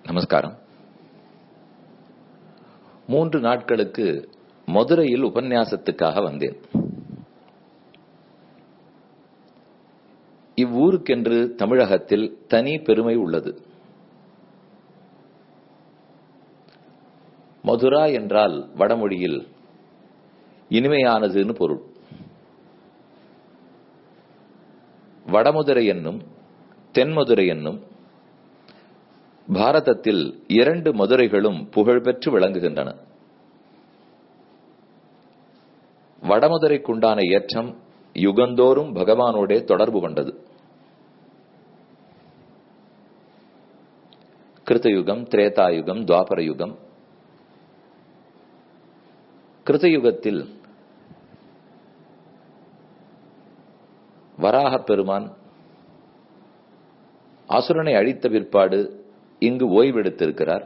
நமஸ்காரம் மூன்று நாட்களுக்கு மதுரையில் உபன்யாசத்துக்காக வந்தேன் இவ்வூருக்கென்று தமிழகத்தில் தனி பெருமை உள்ளது மதுரா என்றால் வடமொழியில் இனிமையானதுன்னு பொருள் வடமதுரை என்னும் தென்மதுரை என்னும் பாரதத்தில் இரண்டு மதுரைகளும் புகழ்பெற்று விளங்குகின்றன வடமதுரைக்குண்டான ஏற்றம் யுகந்தோறும் பகவானோடே தொடர்பு கொண்டது கிருத்தயுகம் திரேதாயுகம் துவாபர யுகம் கிருத்தயுகத்தில் வராக பெருமான் அசுரனை அழித்த பிற்பாடு இங்கு ஓய்வெடுத்திருக்கிறார்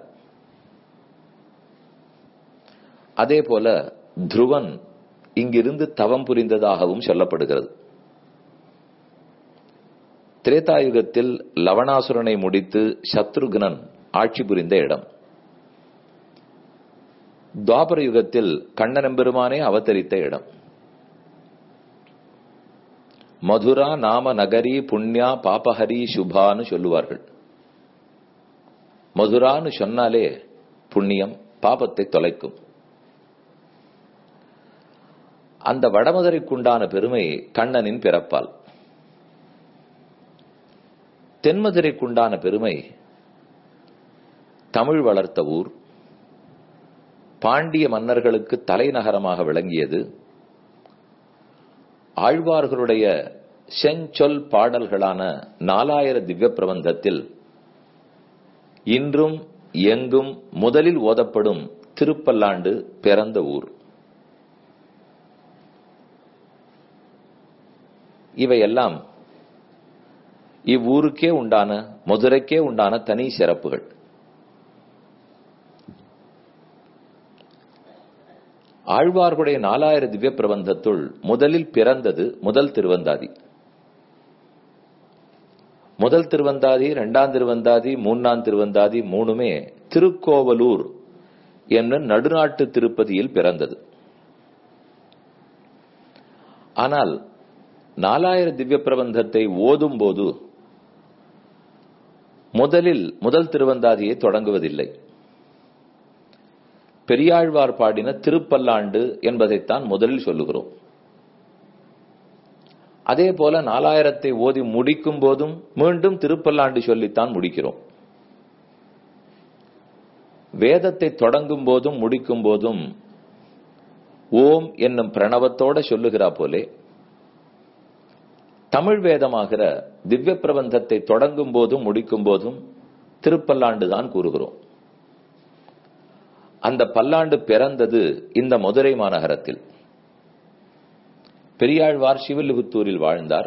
அதே போல துருவன் இங்கிருந்து தவம் புரிந்ததாகவும் சொல்லப்படுகிறது திரேதாயுகத்தில் லவணாசுரனை முடித்து சத்ருகுணன் ஆட்சி புரிந்த இடம் துவாபர யுகத்தில் கண்ணனம்பெருமானே அவதரித்த இடம் மதுரா நாம நகரி புண்ணியா பாபஹரி சுபான்னு சொல்லுவார்கள் மதுரான்னு சொன்னாலே புண்ணியம் பாபத்தை தொலைக்கும் அந்த வடமதுரைக்குண்டான பெருமை கண்ணனின் பிறப்பால் தென்மதுரைக்குண்டான பெருமை தமிழ் வளர்த்த ஊர் பாண்டிய மன்னர்களுக்கு தலைநகரமாக விளங்கியது ஆழ்வார்களுடைய செஞ்சொல் பாடல்களான நாலாயிர திவ்ய பிரபந்தத்தில் இன்றும் எங்கும் முதலில் ஓதப்படும் திருப்பல்லாண்டு பிறந்த ஊர் இவையெல்லாம் இவ்வூருக்கே உண்டான மதுரைக்கே உண்டான தனி சிறப்புகள் ஆழ்வார்களுடைய நாலாயிர திவ்ய பிரபந்தத்துள் முதலில் பிறந்தது முதல் திருவந்தாதி முதல் திருவந்தாதி இரண்டாம் திருவந்தாதி மூன்றாம் திருவந்தாதி மூணுமே திருக்கோவலூர் என்ற நடுநாட்டு திருப்பதியில் பிறந்தது ஆனால் நாலாயிர திவ்ய பிரபந்தத்தை ஓதும் போது முதலில் முதல் திருவந்தாதியை தொடங்குவதில்லை பெரியாழ்வார் பாடின திருப்பல்லாண்டு என்பதைத்தான் முதலில் சொல்லுகிறோம் அதே போல நாலாயிரத்தை ஓதி முடிக்கும் போதும் மீண்டும் திருப்பல்லாண்டு சொல்லித்தான் முடிக்கிறோம் வேதத்தை தொடங்கும் போதும் முடிக்கும் போதும் ஓம் என்னும் பிரணவத்தோட சொல்லுகிறா போலே தமிழ் வேதமாகிற திவ்ய பிரபந்தத்தை தொடங்கும் போதும் முடிக்கும் போதும் திருப்பல்லாண்டு தான் கூறுகிறோம் அந்த பல்லாண்டு பிறந்தது இந்த மதுரை மாநகரத்தில் பெரியாழ்வார் சிவலிபுத்தூரில் வாழ்ந்தார்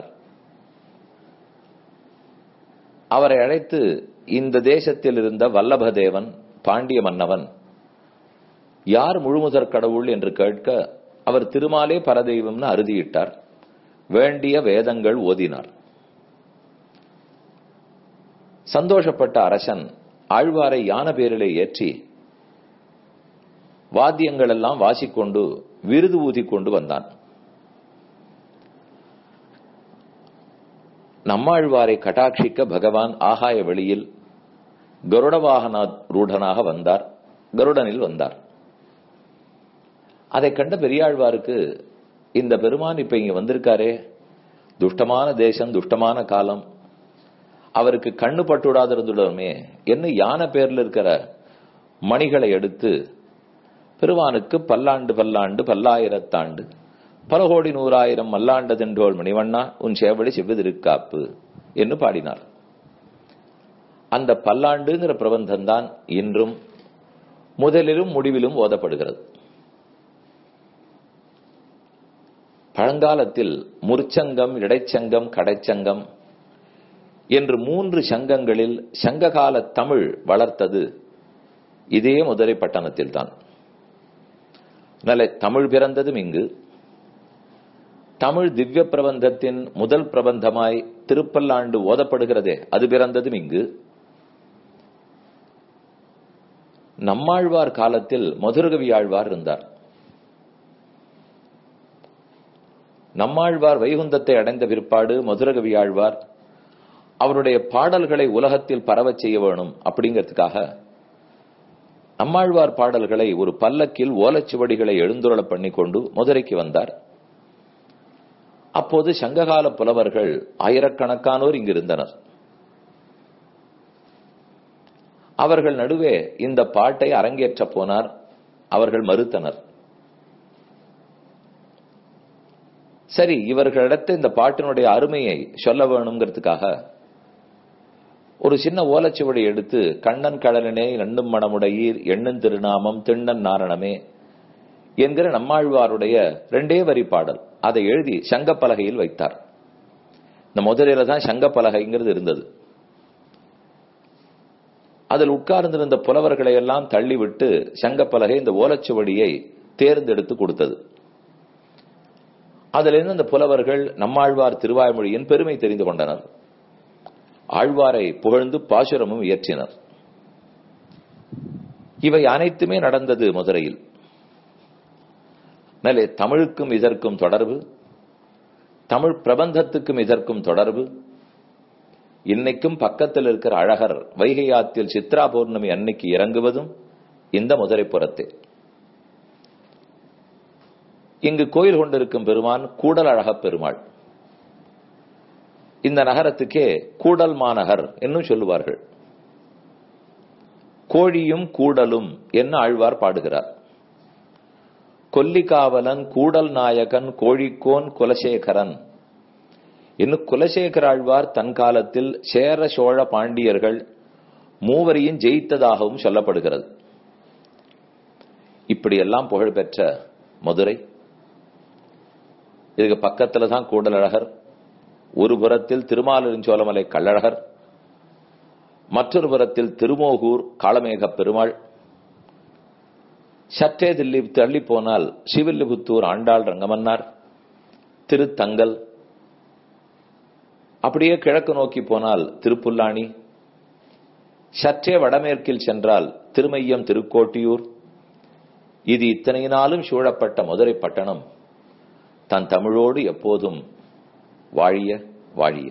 அவரை அழைத்து இந்த தேசத்தில் இருந்த வல்லபதேவன் பாண்டிய மன்னவன் யார் முழுமுதற் கடவுள் என்று கேட்க அவர் திருமாலே பரதெய்வம்னு அறுதியிட்டார் வேண்டிய வேதங்கள் ஓதினார் சந்தோஷப்பட்ட அரசன் ஆழ்வாரை யான பேரிலே ஏற்றி வாத்தியங்கள் எல்லாம் வாசிக்கொண்டு விருது ஊதி கொண்டு வந்தான் நம்மாழ்வாரை கட்டாட்சிக்க பகவான் ஆகாய வெளியில் கருட வாகன ரூடனாக வந்தார் கருடனில் வந்தார் அதை கண்ட பெரியாழ்வாருக்கு இந்த பெருமான் இப்ப இங்க வந்திருக்காரே துஷ்டமான தேசம் துஷ்டமான காலம் அவருக்கு கண்ணு பட்டுடாதிருந்துடமே என்ன யானை பேர்ல இருக்கிற மணிகளை எடுத்து பெருமானுக்கு பல்லாண்டு பல்லாண்டு பல்லாயிரத்தாண்டு பல கோடி நூறாயிரம் மல்லாண்டதென்றோள் மணிவண்ணா உன் சேவடி செவ்விதிருக்காப்பு என்று பாடினார் அந்த பல்லாண்டுங்கிற பிரபந்தம் தான் இன்றும் முதலிலும் முடிவிலும் ஓதப்படுகிறது பழங்காலத்தில் முற்சங்கம் இடைச்சங்கம் கடைச்சங்கம் என்று மூன்று சங்கங்களில் சங்ககால தமிழ் வளர்த்தது இதே மதுரை பட்டணத்தில் தான் நல்ல தமிழ் பிறந்ததும் இங்கு தமிழ் திவ்ய பிரபந்தத்தின் முதல் பிரபந்தமாய் திருப்பல்லாண்டு ஓதப்படுகிறதே அது பிறந்ததும் இங்கு நம்மாழ்வார் காலத்தில் மதுரகவி ஆழ்வார் இருந்தார் நம்மாழ்வார் வைகுந்தத்தை அடைந்த பிற்பாடு மதுரகவி ஆழ்வார் அவருடைய பாடல்களை உலகத்தில் பரவச் செய்ய வேணும் அப்படிங்கிறதுக்காக நம்மாழ்வார் பாடல்களை ஒரு பல்லக்கில் ஓலச்சுவடிகளை எழுந்துருள பண்ணி கொண்டு மதுரைக்கு வந்தார் அப்போது சங்ககால புலவர்கள் ஆயிரக்கணக்கானோர் இங்கு இருந்தனர் அவர்கள் நடுவே இந்த பாட்டை அரங்கேற்ற போனார் அவர்கள் மறுத்தனர் சரி இவர்களிடத்து இந்த பாட்டினுடைய அருமையை சொல்ல வேணுங்கிறதுக்காக ஒரு சின்ன ஓலச்சுவடி எடுத்து கண்ணன் கடலனே எண்ணும் மணமுடையீர் எண்ணும் திருநாமம் திண்ணன் நாரணமே என்கிற நம்மாழ்வாருடைய ரெண்டே வரி பாடல் அதை எழுதி சங்கப்பலகையில் வைத்தார் இந்த முதலில தான் சங்கப்பலகைங்கிறது இருந்தது அதில் உட்கார்ந்திருந்த புலவர்களை எல்லாம் தள்ளிவிட்டு சங்கப்பலகை இந்த ஓலச்சுவடியை தேர்ந்தெடுத்து கொடுத்தது அதிலிருந்து அந்த புலவர்கள் நம்மாழ்வார் திருவாய்மொழியின் பெருமை தெரிந்து கொண்டனர் ஆழ்வாரை புகழ்ந்து பாசுரமும் இயற்றினர் இவை அனைத்துமே நடந்தது மதுரையில் மேலே தமிழுக்கும் இதற்கும் தொடர்பு தமிழ் பிரபந்தத்துக்கும் இதற்கும் தொடர்பு இன்னைக்கும் பக்கத்தில் இருக்கிற அழகர் வைகை ஆற்றில் சித்ரா பௌர்ணமி அன்னைக்கு இறங்குவதும் இந்த மதுரைப்புறத்தே இங்கு கோயில் கொண்டிருக்கும் பெருமான் கூடல் அழகப் பெருமாள் இந்த நகரத்துக்கே கூடல் மாநகர் என்னும் சொல்லுவார்கள் கோழியும் கூடலும் என்ன ஆழ்வார் பாடுகிறார் கொல்லிகாவலன் கூடல் நாயகன் கோழிக்கோன் குலசேகரன் இன்னும் குலசேகர ஆழ்வார் தன் காலத்தில் சேர சோழ பாண்டியர்கள் மூவரையும் ஜெயித்ததாகவும் சொல்லப்படுகிறது இப்படியெல்லாம் புகழ்பெற்ற மதுரை இதுக்கு பக்கத்துல தான் கூடலழகர் ஒரு புறத்தில் திருமாலிருஞ்சோலமலை கள்ளழகர் மற்றொரு புறத்தில் திருமோகூர் காளமேக பெருமாள் சற்றே தில்லி தள்ளி போனால் ஸ்ரீவில்லிபுத்தூர் ஆண்டாள் ரங்கமன்னார் திருத்தங்கல் அப்படியே கிழக்கு நோக்கி போனால் திருப்புல்லாணி சற்றே வடமேற்கில் சென்றால் திருமையம் திருக்கோட்டியூர் இது இத்தனையினாலும் சூழப்பட்ட மதுரை பட்டணம் தன் தமிழோடு எப்போதும் வாழிய வாழிய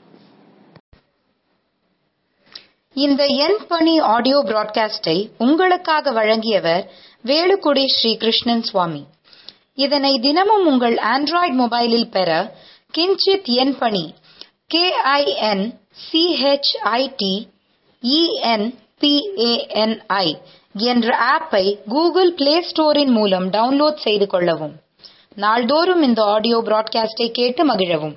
இந்த என் பணி ஆடியோ பிராட்காஸ்டை உங்களுக்காக வழங்கியவர் வேலுக்குடி ஸ்ரீ கிருஷ்ணன் சுவாமி இதனை தினமும் உங்கள் ஆண்ட்ராய்டு மொபைலில் பெற கிஞ்சித் என் பணி கே ஐ என் சிஹெச்ஐடி இஎன்பிஏஎன்ஐ என்ற ஆப்பை கூகுள் பிளே ஸ்டோரின் மூலம் டவுன்லோட் செய்து கொள்ளவும் நாள்தோறும் இந்த ஆடியோ பிராட்காஸ்டை கேட்டு மகிழவும்